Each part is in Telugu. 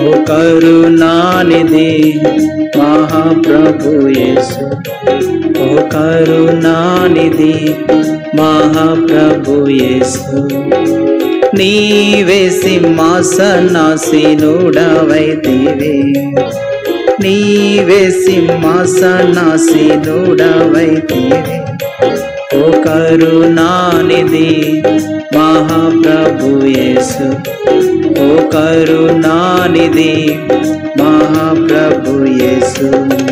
ఓ కరుణానిధి మహాప్రభు యేసు ఓ కరుణానిధి మహాప్రభు యేసు నీవే సింహాసనాసీనుడవైతివే నీవే సింహాసనాసీనుడవైతివే ఓ కరుణానిధి మహాప్రభు యేసు ఓ కరుణానిధి మహాప్రభు యేసు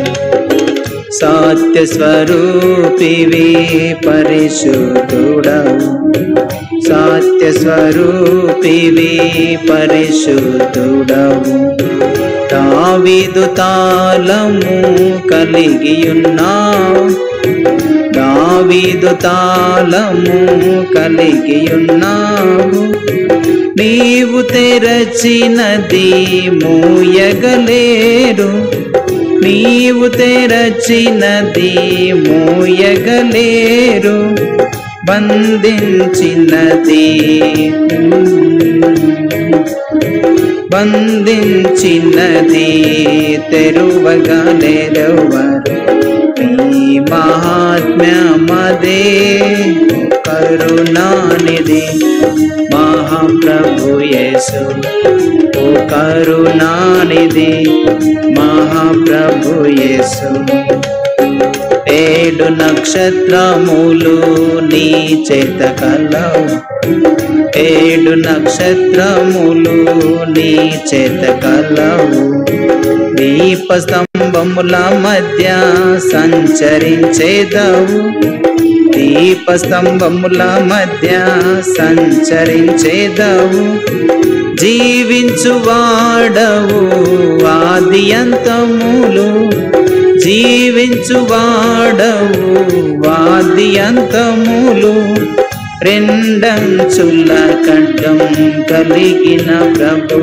సత్య స్వరూపివి పరిశుద్ధుడవు సత్య స్వరూపివి పరిశుద్ధుడవు దావిదు తాళము కలిగియున్నావు దావీదు తాళము కలిగియున్నావు నీవు తెరచినది మూయగలేరు నీవు తెరచినది మూయగలేరు బంధించినది బంధించినది తెరువగలేరెవరు నీ మహాత్మ్యమదే కరుణానిధి మహాప్రభు యేసు ఓ కరుణానిధి మహాప్రభు యేసు ఏడు నక్షత్రములు నీ చేత కలవు ఏడు నక్షత్రములు నీ చేత కలవు దీప స్తంభముల మధ్య సంచరించేదవు దీప స్తంభముల మధ్య సంచరించేదవు జీవించువాడవు ఆది అంతములు జీవించువాడవు ఆది అంతములు రెండంచుల ఖడ్గం కలిగిన ప్రభు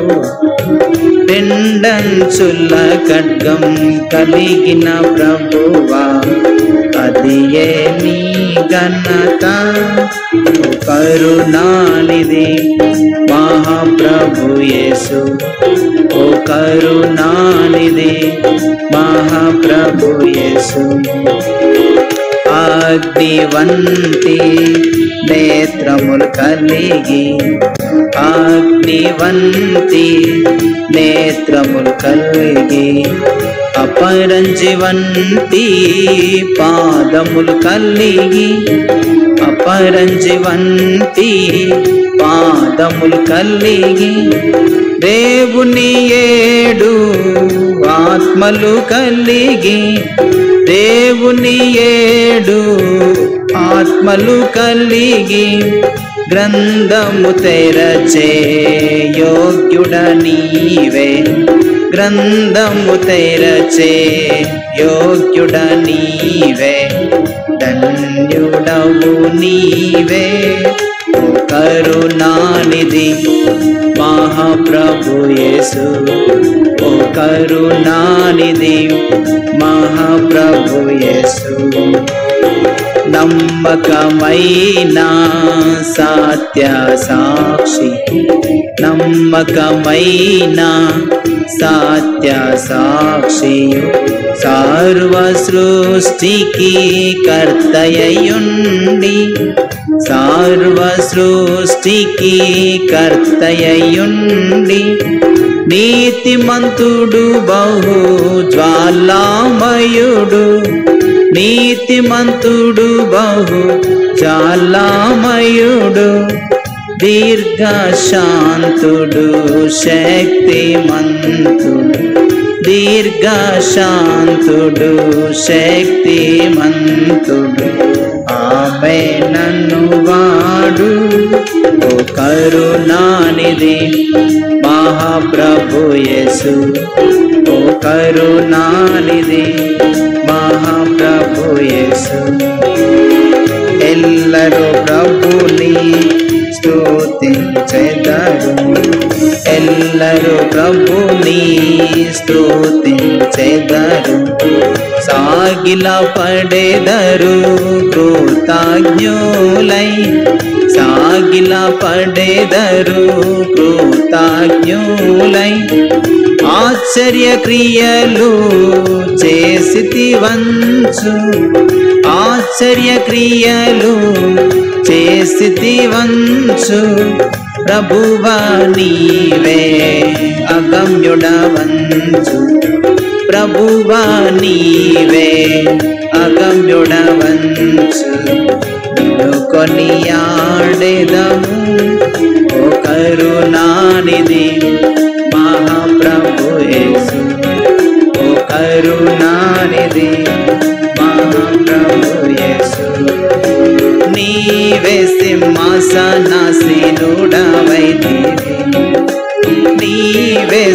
రెండంచుల ఖడ్గం కలిగిన ప్రభువా అది ఏ నీ ఘనత ఓ కరుణానిధి మహాప్రభు యేసు ఓ కరుణానిధి మహాప్రభు యేసు అగ్ని వంటి నేత్రములు కలిగి అగ్ని వంటి నేత్రములు కలిగి అపరంజి వంటి పాదములు కలిగి అపరంజి వంటి పాదములు కలిగి దేవుని ఏడు ఆత్మలు కలిగి దేవుని ఏడు ఆత్మలు కలిగి గ్రంథము తెరచే యోగ్యుడ నీవే గ్రంథము తెరచే యోగ్యుడ నీవే ధన్యుడవు నీవే ఓ కరుణానిధి మహాప్రభు యేసు ఓ కరుణానిధి మహాప్రభు యేసు నమ్మకమైన సత్య సాక్షి నమ్మకమైన సత్య సాక్షి సర్వ సృష్టికి కర్తయ్యుండి సర్వ సృష్టికి కర్తయ్యుండి నీతిమంతుడు బహు జ్వాలామయుడు నీతిమంతుడు బహు జ్వాలామయుడు దీర్ఘశాంతుడు శక్తిమంతుడు దీర్ఘశాంతుడు శక్తిమంతుడు ఆమె నన్ను వాడు ఓ కరుణానిధి మహాప్రభు యేసు ఓ కరుణానిధి మహాప్రభు యేసు ಎಲ್ಲರೂ ಪ್ರಭುನಿ ಸ್ತುತಿಂచెదరు ಎಲ್ಲರೂ ಪ್ರಭುನಿ ಸ್ತುತಿಂచెదరు సాగిల పడెదరు కృతజ్ఞులై సా సాగిల పడెదరు కృతజ్ఞులై ఆశ్చర్య క్రియలు చేసి వంచు ఆశ్చర్య క్రియలు చేసి వంచు ప్రభువా నీవే అగమ్యుడవంచు ప్రభువా నీవే అగమ్యుడవంచు నిన్ను కొనియాడెదము ఓ కరుణానిధి మహాప్రభు యేసు ఓ కరుణానిధి మహాప్రభు యేసు నీవే సింహాసనాసీనుడవైతివి నీవే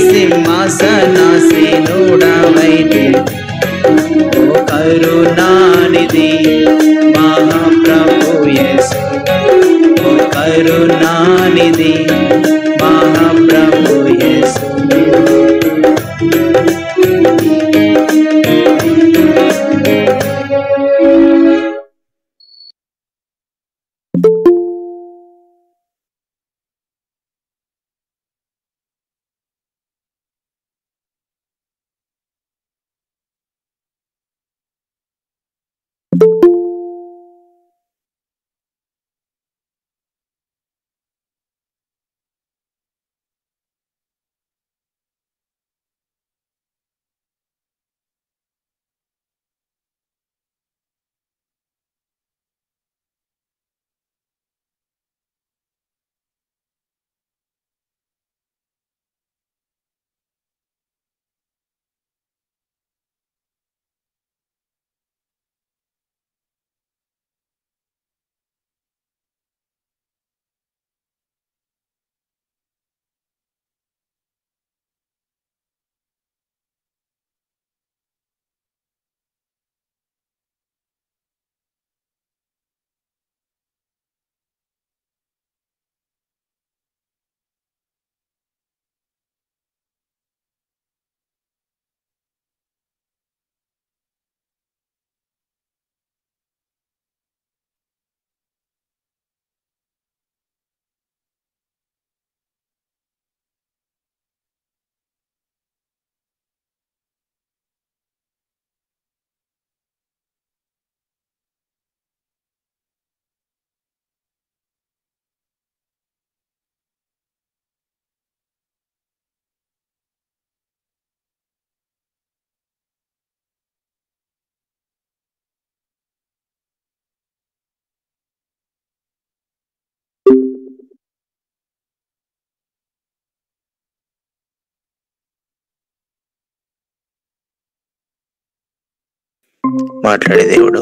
సింహాసనాసీనుడవైతివి ఓ కరుణానిధి మహాప్రభు యేసు ఓ కరుణానిధి మహాప్రభు యేసు మాట్లాడే దేవుడు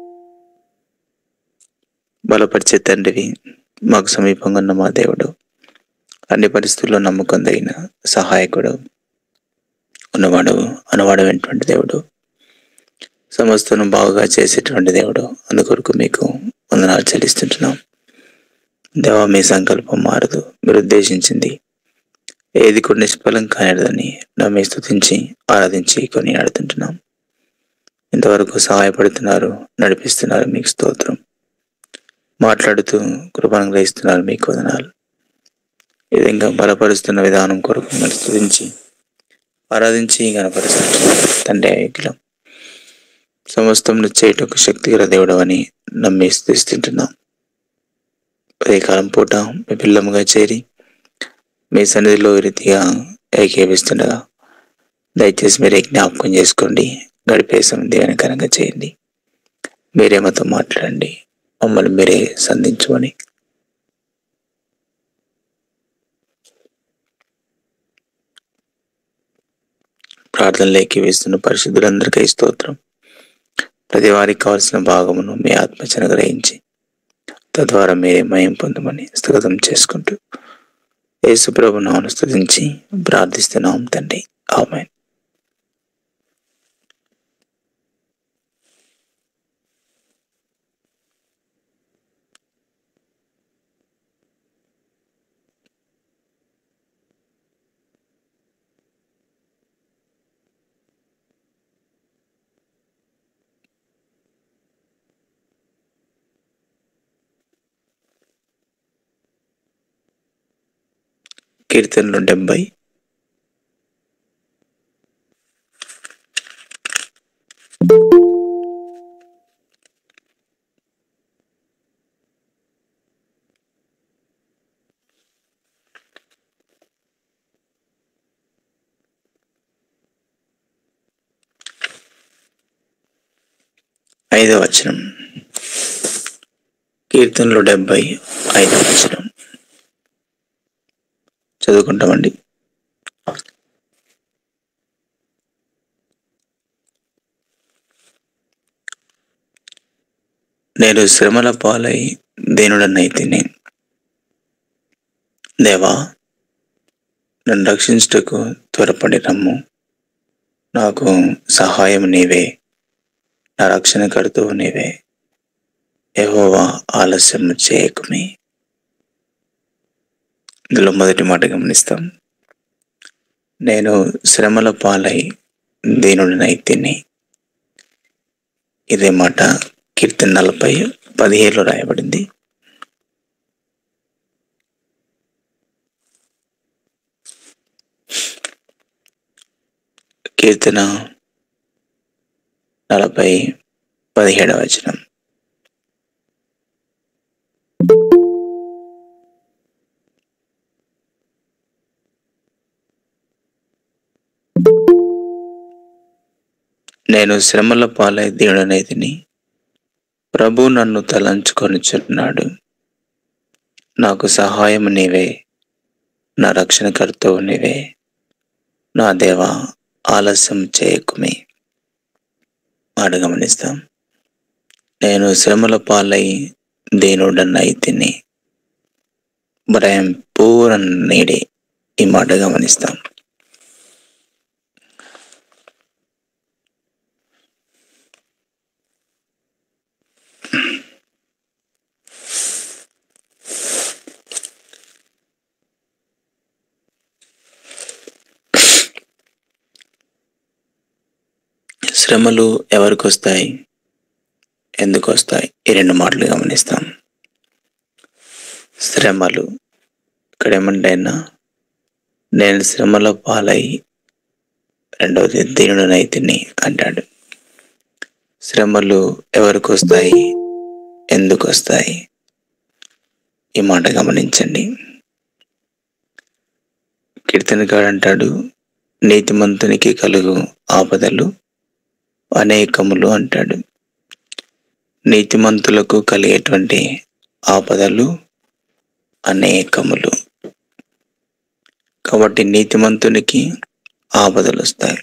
బలపరిచే తండ్రివి మాకు సమీపంగా ఉన్న మా దేవుడు అన్ని పరిస్థితుల్లో నమ్మకం తగిన సహాయకుడు ఉన్నవాడు అనవాడమైనటువంటి దేవుడు సమస్తను బాగుగా చేసేటువంటి దేవుడు అందుకొరకు మీకు వందనాలు చెల్లిస్తుంటున్నాం దేవా మీ సంకల్పం మారదు మీరు ఉద్దేశించింది ఏది కూడా నిష్ఫలం కానిదని నమ్మి స్తుతించి ఆరాధించి కొని ఆడుతుంటున్నాం ఇంతవరకు సహాయపడుతున్నారు నడిపిస్తున్నారు మీకు స్తోత్రం మాట్లాడుతూ కృపను గ్రహిస్తున్నారు మీకు వదనాలు ఈ విధంగా బలపరుస్తున్న విధానం కొరకు మిమ్మల్ని స్తుతించి ఆరాధించి గణపరుస్తున్నారు తండ్రి ఐక్యం సమస్తం చేయటకు శక్తి గల దేవుడు అని నమ్మి స్థిస్తుంటున్నాం కాలం పూట మీ పిల్లముగా చేరి మీ సన్నిధిలో ఈ రీతిగా ఏకీపిస్తుండగా దయచేసి మీరే జ్ఞాపకం చేసుకోండి గడిపే సమయం దీవెనకరంగా చేయండి మీరే మాతో మాట్లాడండి మమ్మల్ని మీరే సంధించమని ప్రార్థనలోకి వేస్తున్న పరిశుద్ధులందరికీ స్తోత్రం ప్రతి వారికి కావాల్సిన భాగమును మీ ఆత్మచన గ్రహించి తద్వారా మీరే మయం పొందమని స్థగతం చేసుకుంటూ యేసు ప్రభు నామను స్తుతించి ప్రార్థిస్తున్నాం తండ్రి ఆమె కీర్తనలు డెబ్బై ఐదవ వచనం కీర్తనలు డెబ్బై ఐదవ వచనం చదువుకుంటామండి నేను శ్రమల పాలై దేనుడనైతిని దేవా నన్ను రక్షించుటకు త్వరపడి రమ్ము నాకు సహాయం నీవే నా రక్షణ కడుతూ నీవే యెహోవా ఆలస్యం చేయకుమి ఇందులో మొదటి మాట గమనిస్తాం నేను శ్రమల పాలై దీనుడినైతిని ఇదే మాట కీర్తన నలభై పదిహేడులో రాయబడింది కీర్తన నలభై పదిహేడవ వచనం నేను శ్రమల పాలై దీనుడనైతిని ప్రభు నన్ను తలంచుకొనిచున్నాడు నాకు సహాయం నీవే నా రక్షణకర్తవు నీవే నా దేవా ఆలస్యం చేయకుమి మాట గమనిస్తాం నేను శ్రమల పాలై దేనుడనైతిని but I'm poor and needy ఈ మాట గమనిస్తాం శ్రమలు ఎవరికి వస్తాయి ఎందుకు వస్తాయి ఈ రెండు మాటలు గమనిస్తాం శ్రమలు ఇక్కడ ఏమంటైనా నేను శ్రమల పాలై రెండవది దీనుడనైతిని అంటాడు శ్రమలు ఎవరికి వస్తాయి ఎందుకు వస్తాయి ఈ మాట గమనించండి కీర్తనకాడు అంటాడు నీతిమంతునికి కలుగు ఆపదలు అనేకములు అంటాడు నీతిమంతులకు కలిగేటువంటి ఆపదలు అనేకములు కాబట్టి నీతిమంతునికి ఆపదలు వస్తాయి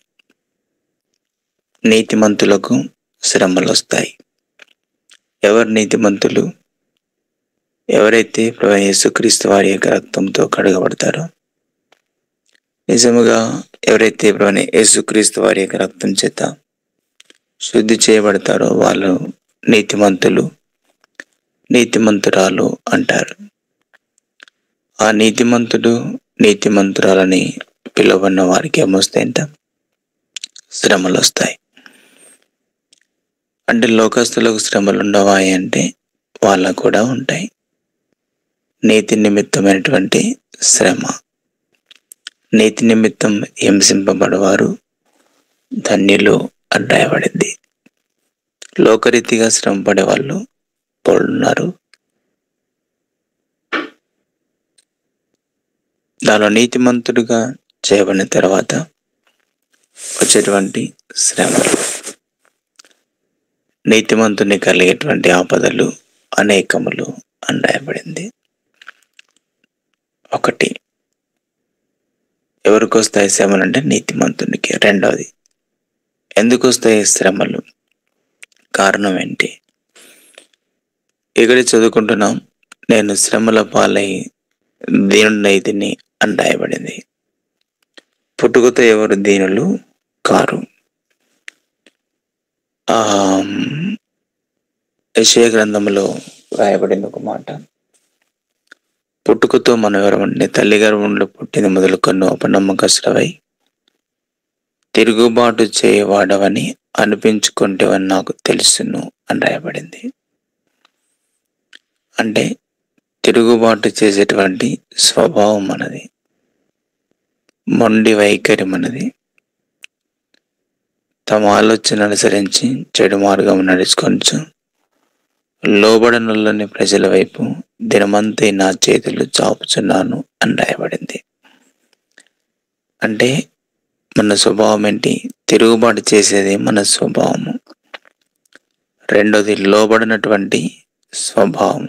నీతిమంతులకు శ్రమలు వస్తాయి ఎవరు నీతిమంతులు ఎవరైతే ప్రభు యేసుక్రీస్తు వారి యొక్క రక్తంతో కడగబడతారో నిజముగా ఎవరైతే ప్రభు యేసుక్రీస్తు వారి యొక్క రక్తం చేత శుద్ధి చేయబడతారో వాళ్ళు నీతిమంతులు నీతిమంతురాలు అంటారు ఆ నీతిమంతుడు నీతిమంతురాలని పిలువబడిన వారికి ఏమొస్తాయంట శ్రమలు వస్తాయి అంటే లోకస్తులకు శ్రమలు ఉండవా అంటే వాళ్ళకు కూడా ఉంటాయి నీతి నిమిత్తమైనటువంటి శ్రమ నీతి నిమిత్తం హింసింపబడవారు ధన్యులు అని రాయబడింది లోకరీతిగా శ్రమ పడే వాళ్ళు ఉన్నారు దానిలో నీతిమంతుడుగా చేయబడిన తర్వాత వచ్చేటువంటి శ్రమలు నీతిమంతుని కలిగేటువంటి ఆపదలు అనేకములు అని రాయబడింది ఒకటి ఎవరికి వస్తాయి శ్రమలు అంటే నీతిమంతునికి రెండవది ఎందుకు వస్తాయి శ్రమలు కారణం ఏంటి ఇక్కడ చదువుకుంటున్నాం నేను శ్రమల పాలై దీనుడైతిని అని రాయబడింది పుట్టుకతో ఎవరు దీనులు కారు ఆ యశయ గ్రంథంలో రాయబడిన ఒక మాట పుట్టుకతో మనం ఎవరమంటే తల్లి గర్భంలో పుట్టిన మొదలుకొన్న అపనమ్మకస్తుడవై తిరుగుబాటు చేయవాడవని అనిపించుకుంటేవని నాకు తెలుసును అని రాయబడింది అంటే తిరుగుబాటు చేసేటువంటి స్వభావం మనది మొండి వైఖరి మనది తమ ఆలోచన అనుసరించి చెడు మార్గం నడుచుకొనచ్చు లోబడనుల్లని ప్రజల వైపు దినమంతా నా చేతులు చాపుచున్నాను అని రాయబడింది అంటే మన స్వభావం ఏంటి తిరుగుబాటు చేసేది మన స్వభావము రెండోది లోబడినటువంటి స్వభావం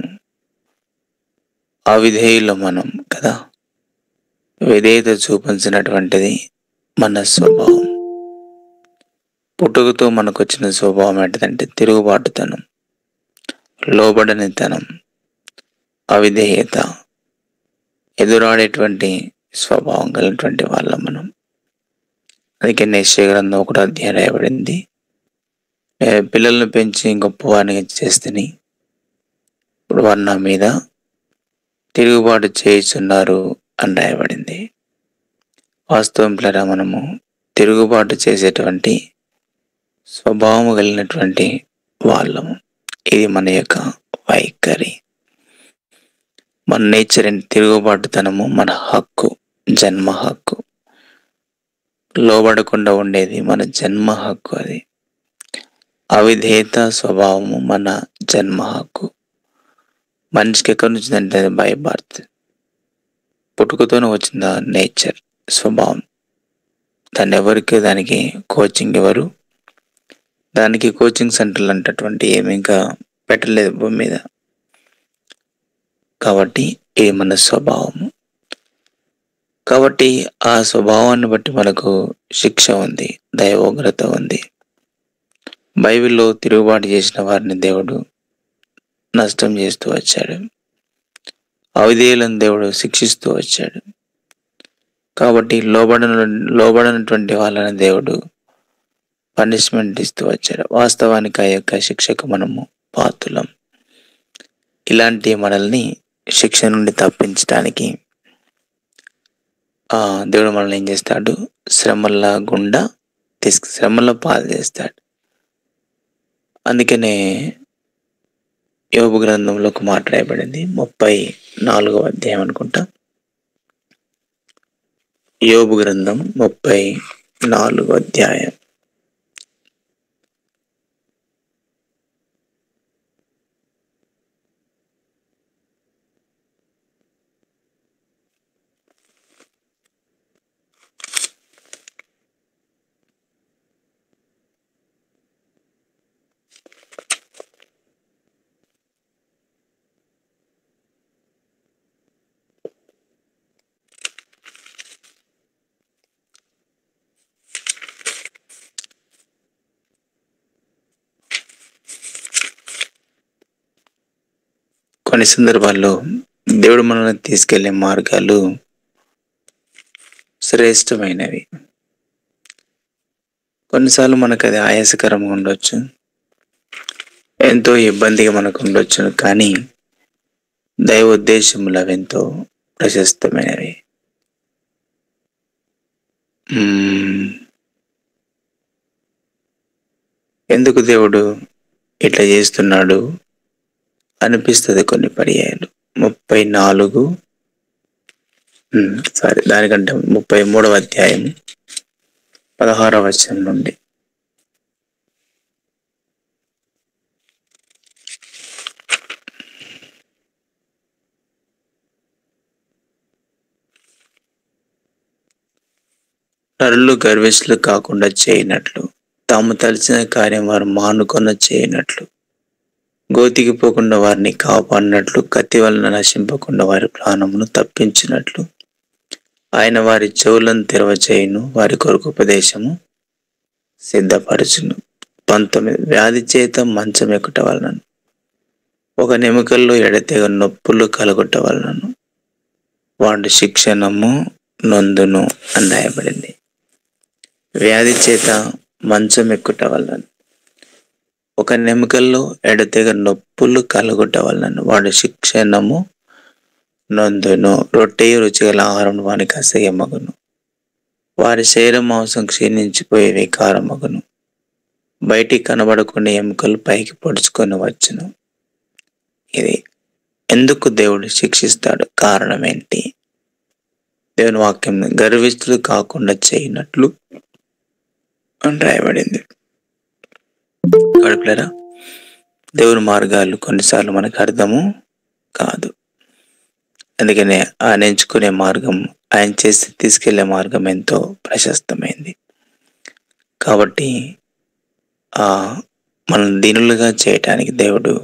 అవిధేయులు మనం కదా విధేయత చూపించినటువంటిది మన స్వభావం పుట్టుకతో మనకు వచ్చిన స్వభావం ఏంటిదంటే తిరుగుబాటుతనం లోబడనితనం అవిధేయత ఎదురాడేటువంటి స్వభావం కలిగినటువంటి వాళ్ళం మనం అందుకే నిశ్చయ గ్రంథం ఒకటో అధ్యాయం రాయబడింది "ఏ, పిల్లలను పెంచి గొప్పవాడిని చేస్తని ఇప్పుడు వారు నా మీద తిరుగుబాటు చేయుచున్నారు అని రాయబడింది వాస్తవం పిల్లరా మనము తిరుగుబాటు చేసేటువంటి స్వభావం కలిగినటువంటి వాళ్ళము ఇది మన యొక్క వైఖరి మన నేచర్ అండ్ తిరుగుబాటుతనము మన హక్కు జన్మ హక్కు లోబడకుండా ఉండేది మన జన్మ హక్కు అది అవిధేయత స్వభావము మన జన్మ హక్కు మనిషికి ఎక్కడి నుంచి అంటే బై బర్త్ పుట్టుకతోనే వచ్చింది నేచర్ స్వభావం దాన్ని ఎవరికి దానికి కోచింగ్ ఎవరు దానికి కోచింగ్ సెంటర్లు అంటటువంటి ఏమి ఇంకా పెట్టలేదు భూమి మీద కాబట్టి ఇది మన స్వభావము కాబట్టి ఆ స్వభావాన్ని బట్టి మనకు శిక్ష ఉంది దైవోగ్రత ఉంది బైబిల్లో తిరుగుబాటు చేసిన వారిని దేవుడు నష్టం చేస్తూ వచ్చాడు అవిధేయులను దేవుడు శిక్షిస్తూ వచ్చాడు కాబట్టి లోబడన లోబడనటువంటి వాళ్ళని దేవుడు పనిష్మెంట్ ఇస్తూ వచ్చాడు వాస్తవానికి ఆ యొక్క శిక్షకు మనము పాతులం ఇలాంటి మనల్ని శిక్ష నుండి తప్పించడానికి ఆ దేవుడు మనల్ని ఏం చేస్తాడు శ్రమల గుండా తీసుకు శ్రమల పాలు చేస్తాడు అందుకనే యోగు గ్రంథంలో ఒక మాట రాయబడింది ముప్పై నాలుగో అధ్యాయం అనుకుంటా యోబు గ్రంథం ముప్పై నాలుగో అధ్యాయం కొన్ని సందర్భాల్లో దేవుడు మనల్ని తీసుకెళ్లే మార్గాలు శ్రేష్టమైనవి కొన్నిసార్లు మనకు అది ఆయాసకరంగా ఉండొచ్చు ఎంతో ఇబ్బందిగా మనకు ఉండొచ్చు కానీ దైవ ఉద్దేశములు అవి ఎంతో ప్రశస్తమైనవి మ్మ్. ఎందుకు దేవుడు ఇట్లా చేస్తున్నాడు అనిపిస్తుంది కొన్ని పర్యాయాలు ముప్పై నాలుగు ఉమ్, సారీ దానికంటే ముప్పై మూడవ అధ్యాయం పదహారవ వచనం నుండి నరులు గర్విష్లు కాకుండా చేయనట్లు తాము తలిచిన కార్యం వారు మానుకొన చేయనట్లు గోతికి పోకుండా వారిని కాపాడినట్లు కత్తి వలన నశింపకుండా వారి ప్రాణమును తప్పించినట్లు ఆయన వారి చెవులను తెరవచేయును వారి కొరకు ఉపదేశము సిద్ధపరచును పంతొమ్మిది వ్యాధి చేత మంచం ఎక్కుట వలనను ఒక నెముకల్లో ఎడతెగ నొప్పులు కలుగుట వలనను వాడు శిక్షణము నొందును అని రాయబడింది వ్యాధి చేత మంచం ఎక్కుట వలన ఒక నెముకల్లో ఎడతెగ నొప్పులు కలుగుట వలన వాడు శిక్షణము నొందును రొట్టెయు రుచిగల ఆహారం వానికి అసహ్యమగును వారి శరీరం మాంసం క్షీణించిపోయే వికారమగును బయటికి కనబడకుండా ఎముకలు పైకి పొడుచుకొని వచ్చును ఇది ఎందుకు దేవుడు శిక్షిస్తాడు కారణం ఏంటి దేవుని వాక్యం గర్విస్తులు కాకుండా చేయనట్లు అని రాయబడింది గడుపులరా దేవుని మార్గాలు కొన్నిసార్లు మనకు అర్థము కాదు అందుకనే ఆయన ఎంచుకునే మార్గం ఆయన చేసి తీసుకెళ్లే మార్గం ఎంతో ప్రశస్తమైంది కాబట్టి ఆ మనం దీనులుగా చేయటానికి దేవుడు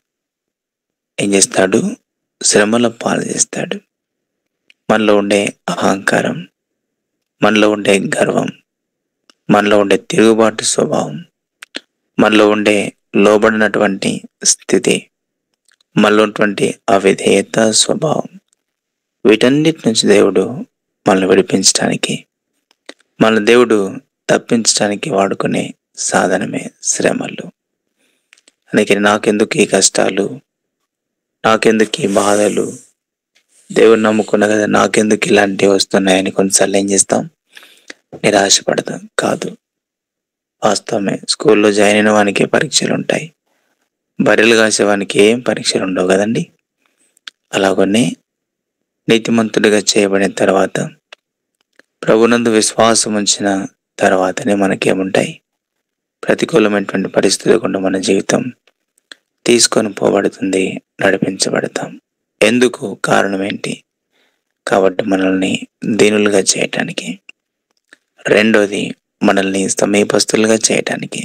ఏం చేస్తాడు శ్రమల పాలు చేస్తాడు మనలో ఉండే అహంకారం మనలో ఉండే గర్వం మనలో ఉండే తిరుగుబాటు స్వభావం మనలో ఉండే లోబడినటువంటి స్థితి మనలో ఉన్నటువంటి అవిధేయత స్వభావం వీటన్నిటి నుంచి దేవుడు మనల్ని విడిపించడానికి మన దేవుడు తప్పించడానికి వాడుకునే సాధనమే శ్రమలు అందుకే నాకెందుకు ఈ కష్టాలు నాకెందుకు ఈ బాధలు దేవుడు నమ్ముకున్న కదా నాకెందుకు ఇలాంటివి వస్తున్నాయని కొన్నిసార్లు ఏం చేస్తాం నిరాశపడతాం కాదు వాస్తవమే స్కూల్లో జాయిన్ అయిన వానికి పరీక్షలు ఉంటాయి బర్రెలు కాసేవానికి ఏం పరీక్షలు ఉండవు కదండి అలాగనే నీతిమంతుడిగా చేయబడిన తర్వాత ప్రభునందు విశ్వాసం ఉంచిన తర్వాతనే మనకేముంటాయి ప్రతికూలమైనటువంటి పరిస్థితులు గుండా మన జీవితం తీసుకొని పోబడుతుంది నడిపించబడతాం ఎందుకు కారణం ఏంటి కాబట్టి మనల్ని దీనులుగా చేయటానికి రెండోది మనల్ని సమీపస్తులుగా చేయటానికి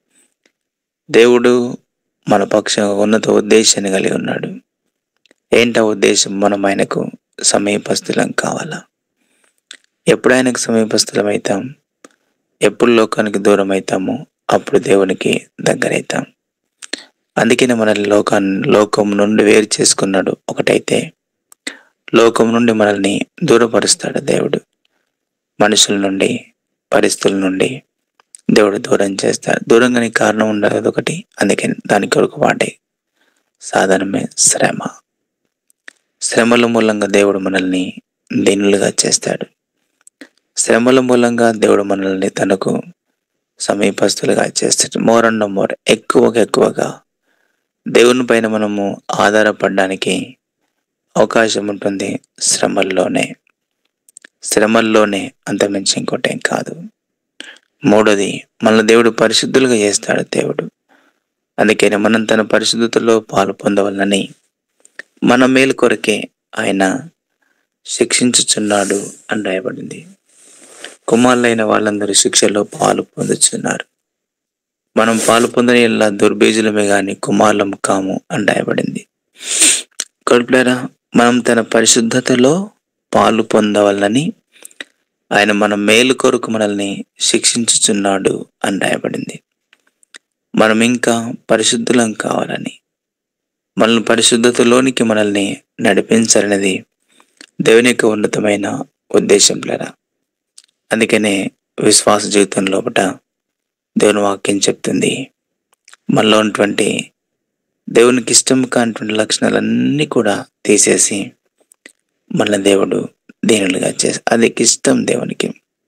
దేవుడు మన పక్షంగా ఉన్నత ఉద్దేశాన్ని కలిగి ఉన్నాడు ఏంట ఉద్దేశం మనం ఆయనకు సమీపస్తులం కావాలా ఎప్పుడు ఆయనకు సమీపస్తులం అవుతాం ఎప్పుడు లోకానికి దూరం అవుతామో అప్పుడు దేవునికి దగ్గరైతాం అందుకనే మనల్ని లోకాన్ని లోకం నుండి వేరు చేసుకున్నాడు ఒకటైతే లోకం నుండి మనల్ని దూరపరుస్తాడు దేవుడు మనుషుల నుండి పరిస్థితుల నుండి దేవుడు దూరం చేస్తాడు దూరంగానే కారణం ఉండదు ఒకటి అందుకే దాని కొరకు వాడే సాధనమే శ్రమ శ్రమల మూలంగా దేవుడు మనల్ని దీనులుగా చేస్తాడు శ్రమల మూలంగా దేవుడు మనల్ని తనకు సమీపస్తులుగా చేస్తాడు మోర్ అండ్ మోర్ ఎక్కువగా ఎక్కువగా దేవుని పైన మనము ఆధారపడడానికి అవకాశం ఉంటుంది శ్రమల్లోనే శ్రమల్లోనే అంతమించి ఇంకోటేం కాదు మూడోది మన దేవుడు పరిశుద్ధులుగా చేస్తాడు దేవుడు అందుకని మనం తన పరిశుద్ధతలో పాలు పొందవలనని మన మేలు కొరకే ఆయన శిక్షించుచున్నాడు అని రాయబడింది కుమారులైన వాళ్ళందరూ శిక్షలో పాలు పొందుచున్నారు మనం పాలు పొందని ఇలా దుర్బీజులమే గాని కుమారులం కాము అని రాయబడింది కడుపులారా మనం తన పరిశుద్ధతలో పాలు పొందవలనని ఆయన మన మేలు కొరకు మనల్ని శిక్షించుచున్నాడు అని రాయబడింది మనం ఇంకా పరిశుద్ధులం కావాలని మనల్ని పరిశుద్ధతలోనికి మనల్ని నడిపించాలనేది దేవుని యొక్క ఉన్నతమైన ఉద్దేశం లేరా అందుకనే విశ్వాస జీవితం లోపట దేవుని వాక్యం చెప్తుంది మనలో ఉన్నటువంటి దేవునికి ఇష్టం కానిటువంటి లక్షణాలన్నీ కూడా తీసేసి మన దేవుడు దీనులుగా చేసి అది ఇష్టం దేవునికి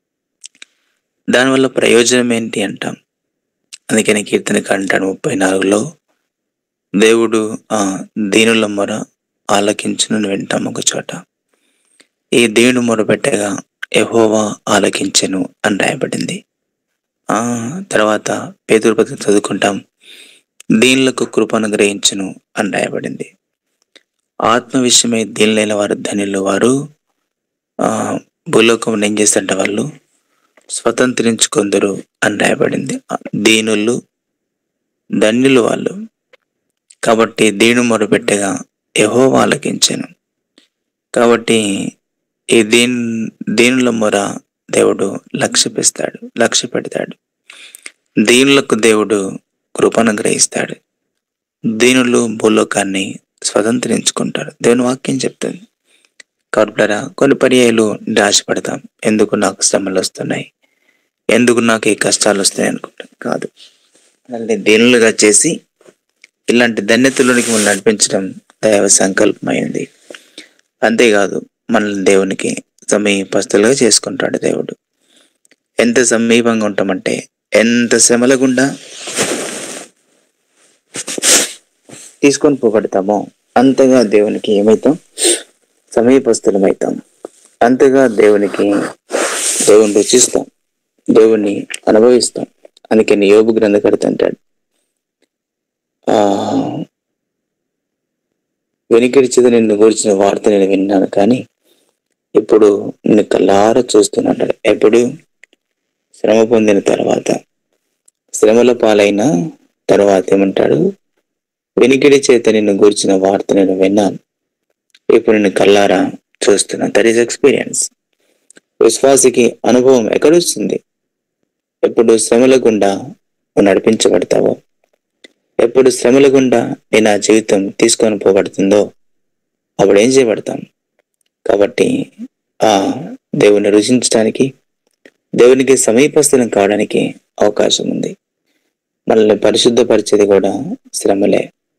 దానివల్ల ప్రయోజనం ఏంటి అంటాం అందుకని కీర్తనకి అంటాడు ముప్పై నాలుగులో దేవుడు ఆ దీనుల మొర ఆలకించును వింటాం ఒక చోట ఈ దేవుడు మొరపెట్టగా యహోవా ఆలకించెను అని రాయబడింది ఆ తర్వాత పేదూరుపతి చదువుకుంటాం దీనులకు కృపను గ్రహించును అని రాయబడింది ఆత్మ విషయమై దీనిలైన వారు ధనులు వారు ఆ భూలోకం ఏం చేస్తారంటే వాళ్ళు స్వతంత్రించుకొందరు అని రాయబడింది దీనులు ధన్యులు వాళ్ళు కాబట్టి దీను మొరపెట్టగా యహో ఆలకించాను కాబట్టి ఈ దీన్ దీనుల మొర దేవుడు లక్ష్యపిస్తాడు లక్ష్య పెడతాడు దీనులకు దేవుడు కృపను గ్రహిస్తాడు దీనులు భూలోకాన్ని స్వతంత్రించుకుంటారు దేవుని వాక్యం చెప్తుంది కడుపులరా కొన్ని పర్యాయాలు నిరాశపడతాం ఎందుకు నాకు శ్రమలు వస్తున్నాయి ఎందుకు నాకు ఈ కష్టాలు వస్తున్నాయి అనుకుంటాం కాదు మనల్ని దీనులుగా చేసి ఇలాంటి ధన్యతలోనికి మనం నడిపించడం దైవ సంకల్పమైంది అంతేకాదు మనల్ని దేవునికి సమీపస్తులుగా చేసుకుంటాడు దేవుడు ఎంత సమీపంగా ఉంటామంటే ఎంత శ్రమల గుండా తీసుకొని పోబడతామో అంతగా దేవునికి ఏమవుతాం సమీపస్తులమవుతాం అంతగా దేవునికి దేవుని రుచిస్తాం దేవుణ్ణి అనుభవిస్తాం అందుకని యోగు గ్రంథకర్త అంటాడు ఆ వెనుకడిచేది నిన్ను గురించిన వార్త నేను విన్నాను కానీ ఇప్పుడు నిన్ను కల్లారా చూస్తున్నాడు ఎప్పుడు శ్రమ పొందిన తర్వాత శ్రమల పాలైన తర్వాత ఏమంటాడు వెనికిడి చేత నిన్ను గురించిన వార్త నేను విన్నాను ఇప్పుడు నేను కల్లారా చూస్తున్నా దట్ ఈస్ ఎక్స్పీరియన్స్ విశ్వాసికి అనుభవం ఎక్కడొస్తుంది ఎప్పుడు శ్రమల గుండా నువ్వు నడిపించబడతావో ఎప్పుడు శ్రమల గుండా నీ నా జీవితం తీసుకొని పోబడుతుందో అప్పుడు ఏం చేయబడతాం కాబట్టి ఆ దేవుని రుచించడానికి దేవునికి సమీపస్థలం కావడానికి అవకాశం ఉంది మనల్ని పరిశుద్ధపరిచేది కూడా శ్రమలే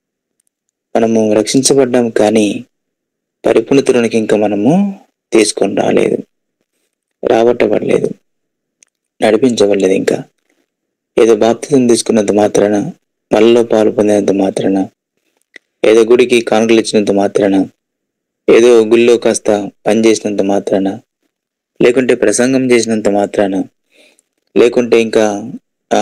మనము రక్షించబడ్డాం కానీ పరిపూర్ణతలోనికి ఇంకా మనము తీసుకొని రాలేదు రాబట్టబడలేదు నడిపించబడలేదు ఇంకా ఏదో బాప్తిజం తీసుకున్నంత మాత్రాన మనలో పాలు పొందినంత మాత్రాన ఏదో గుడికి కానుకలు ఇచ్చినంత మాత్రాన ఏదో గుళ్ళో కాస్త పని చేసినంత మాత్రాన లేకుంటే ప్రసంగం చేసినంత మాత్రాన లేకుంటే ఇంకా ఆ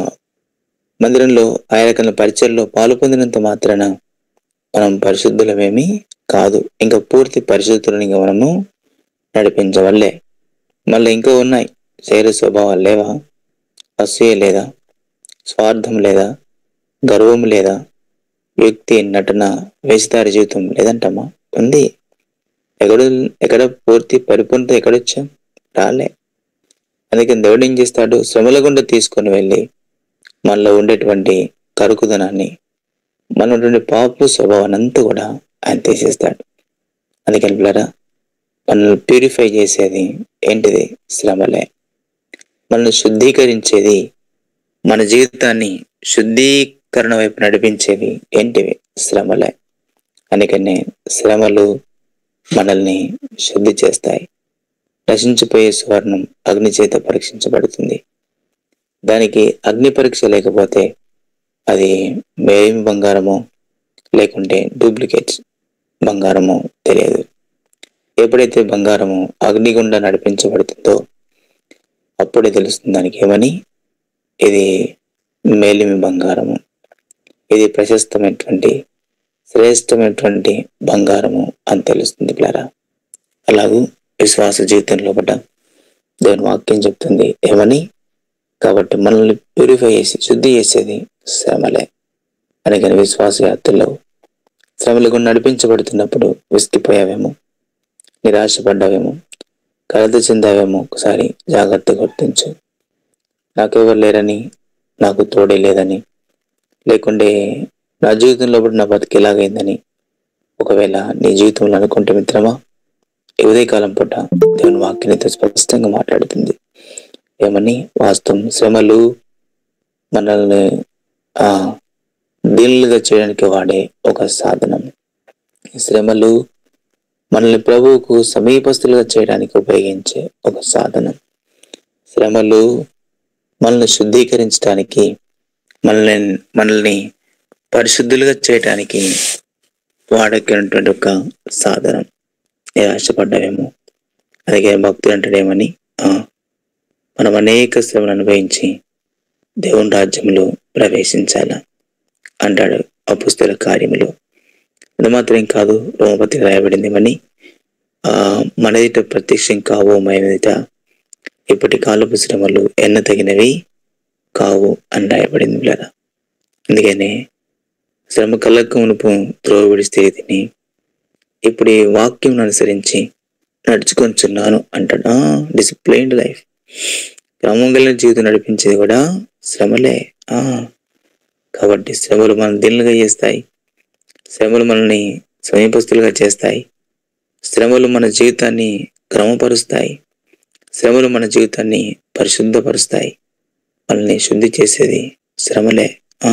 మందిరంలో ఆయా రకాల పరిచయల్లో పాలు పొందినంత మాత్రాన మనం పరిశుద్ధులమేమి కాదు ఇంకా పూర్తి పరిశుద్ధులను ఇంకా మనము నడిపించవల్లే మళ్ళీ ఇంకా ఉన్నాయి శరీర స్వభావాలు లేవా అసూయ లేదా స్వార్థం లేదా గర్వం లేదా వ్యక్తి నటన వేసిదారి జీవితం లేదంటమ్మా ఉంది ఎక్కడ ఎక్కడ పూర్తి పరిపూర్ణత ఎక్కడొచ్చాం రాలే అందుకని దేవుడు ఏం చేస్తాడు శ్రమల గుండా తీసుకొని వెళ్ళి మనలో ఉండేటువంటి కరుకుదనాన్ని మన ఉన్నటువంటి పాపు స్వభావాన్ని అంతా కూడా ఆయన తీసేస్తాడు అందుకని పిల్లరా మనల్ని ప్యూరిఫై చేసేది ఏంటిది శ్రమలే మనల్ని శుద్ధీకరించేది మన జీవితాన్ని శుద్ధీకరణ వైపు నడిపించేవి ఏంటివి శ్రమలే అందుకనే శ్రమలు మనల్ని శుద్ధి చేస్తాయి నశించిపోయే సువర్ణం అగ్ని చేత పరీక్షించబడుతుంది దానికి అగ్ని పరీక్ష లేకపోతే అది మేమి బంగారమో లేకుంటే డూప్లికేట్స్ బంగారమో తెలియదు ఎప్పుడైతే బంగారము అగ్నిగుండా నడిపించబడుతుందో అప్పుడే తెలుస్తుంది దానికి ఏమని ఇది మేలిమి బంగారము ఇది ప్రశస్తమైనటువంటి శ్రేష్టమైనటువంటి బంగారము అని తెలుస్తుంది పిల్లరా అలాగూ విశ్వాస జీవితంలో పడ్డ దేవుని వాక్యం చెప్తుంది ఏమని కాబట్టి మనల్ని ప్యూరిఫై చేసి శుద్ధి చేసేది శ్రమలే అందుకని విశ్వాస యాత్రలో శ్రమలకు నడిపించబడుతున్నప్పుడు విసిగిపోయావేమో నిరాశపడ్డావేమో కలత చెందావేమో ఒకసారి జాగ్రత్త గుర్తించు నాకెవరు లేరని నాకు తోడే లేదని లేకుంటే నా జీవితంలో కూడా నా బతికి ఎలాగైందని ఒకవేళ నీ జీవితంలో అనుకుంటే మిత్రమా ఈ ఉదయకాలం పూట దేవుని వాక్యనితో స్పష్టంగా మాట్లాడుతుంది ఏమని వాస్తవం శ్రమలు మనల్ని ఆ దీనులుగా చేయడానికి వాడే ఒక సాధనం ఈ శ్రమలు మనల్ని ప్రభువుకు సమీపస్తులుగా చేయడానికి ఉపయోగించే ఒక సాధనం శ్రమలు మనల్ని శుద్ధీకరించడానికి మనల్ని మనల్ని పరిశుద్ధులుగా చేయడానికి వాడకినటువంటి ఒక సాధనం నిరాశపడ్డావేమో అలాగే భక్తులు అంటాడేమని ఆ, మనం అనేక శ్రమలు అనుభవించి దేవుని రాజ్యంలో ప్రవేశించాల అంటాడు అపుస్తల కార్యములు అది మాత్రం కాదు రోమపతి రాయబడింది మని ఆ మనదిట ప్రత్యక్షం కావు మైనదిట ఇప్పటి కాలపు శ్రమలు ఎన్న తగినవి కావు అని రాయబడింది పిల్లరా అందుకనే శ్రమ కళ్ళకు మునుపు త్రోవ విడిస్తే తిని ఇప్పుడు ఈ వాక్యం అనుసరించి నడుచుకొంచున్నాను అంటాడు డిసిప్లైన్డ్ లైఫ్ క్రమం కలిగిన జీవితం నడిపించేది కూడా శ్రమలే ఆ కాబట్టి శ్రమలు మన దీనులుగా చేస్తాయి శ్రమలు మనల్ని సమీపస్తులుగా చేస్తాయి శ్రమలు మన జీవితాన్ని క్రమపరుస్తాయి శ్రమలు మన జీవితాన్ని పరిశుద్ధపరుస్తాయి మనల్ని శుద్ధి చేసేది శ్రమలే ఆ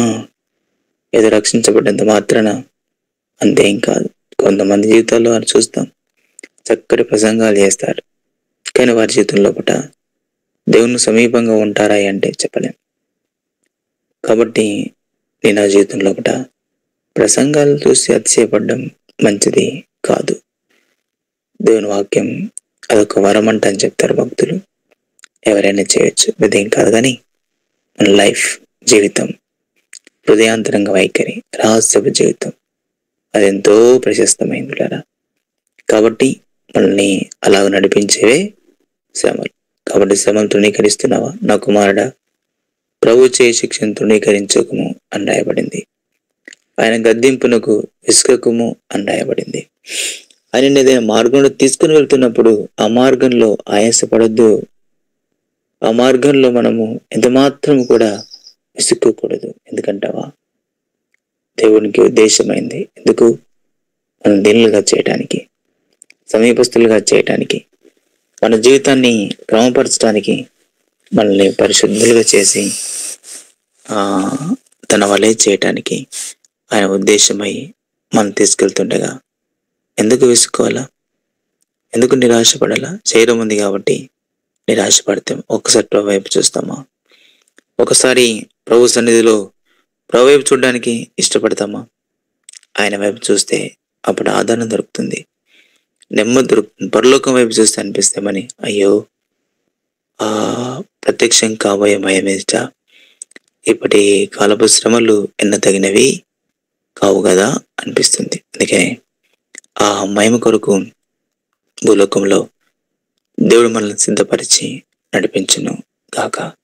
ఏదో రక్షించబడ్డంత మాత్రాన అంతేం కాదు కొంతమంది జీవితాల్లో వారు చూస్తాం చక్కటి ప్రసంగాలు చేస్తారు కానీ వారి జీవితంలో పుట దేవుని సమీపంగా ఉంటారా అంటే చెప్పలేం కాబట్టి నేను నా జీవితంలో పుట ప్రసంగాలు చూసి అతిశయపడడం మంచిది కాదు దేవుని వాక్యం అదొక వరం అంట అని చెప్తారు భక్తులు ఎవరైనా చేయొచ్చు ఇదేం కాదు కానీ మన లైఫ్ జీవితం హృదయాంతరంగ వైఖరి రహస్యపు జీవితం అదెంతో ప్రశస్తమైంది కదా కాబట్టి మనల్ని అలాగ నడిపించేవే శ్రమలు కాబట్టి శ్రమను తృణీకరిస్తున్నావా నా కుమారుడా ప్రభు చేయి శిక్షను తృణీకరించకము అని రాయబడింది ఆయన గద్దింపునకు విసుకకుము అని రాయబడింది ఆయన ఏదైనా మార్గంలో తీసుకుని వెళ్తున్నప్పుడు ఆ మార్గంలో ఆయాసపడద్దు ఆ మార్గంలో మనము ఎంత మాత్రం కూడా విసుక్కోకూడదు ఎందుకంటావా దేవునికి ఉద్దేశమైంది ఎందుకు మనం దీనులుగా చేయటానికి సమీపస్తులుగా చేయటానికి మన జీవితాన్ని క్రమపరచడానికి మనల్ని పరిశుద్ధులుగా చేసి ఆ తన వలే చేయటానికి ఆయన ఉద్దేశమై మనం తీసుకెళ్తుండగా ఎందుకు విసుకోవాలా ఎందుకు నిరాశపడాలా శరీరం ఉంది కాబట్టి నిరాశపడతాం ఒక్కసారి ప్రభు వైపు చూస్తామా ఒకసారి ప్రభు సన్నిధిలో ప్రభు వైపు చూడడానికి ఇష్టపడతామా ఆయన వైపు చూస్తే అప్పుడు ఆదరణ దొరుకుతుంది నెమ్మది దొరుకుతుంది పరలోకం వైపు చూస్తే అనిపిస్తామని అయ్యో ఆ ప్రత్యక్షం కాబోయే మయమేట ఇప్పటి కాలపు శ్రమలు ఎన్న తగినవి కావు కదా అనిపిస్తుంది అందుకే ఆ మహిమ కొరకు భూలోకంలో దేవుడు మనల్ని సిద్ధపరిచి నడిపించును గాక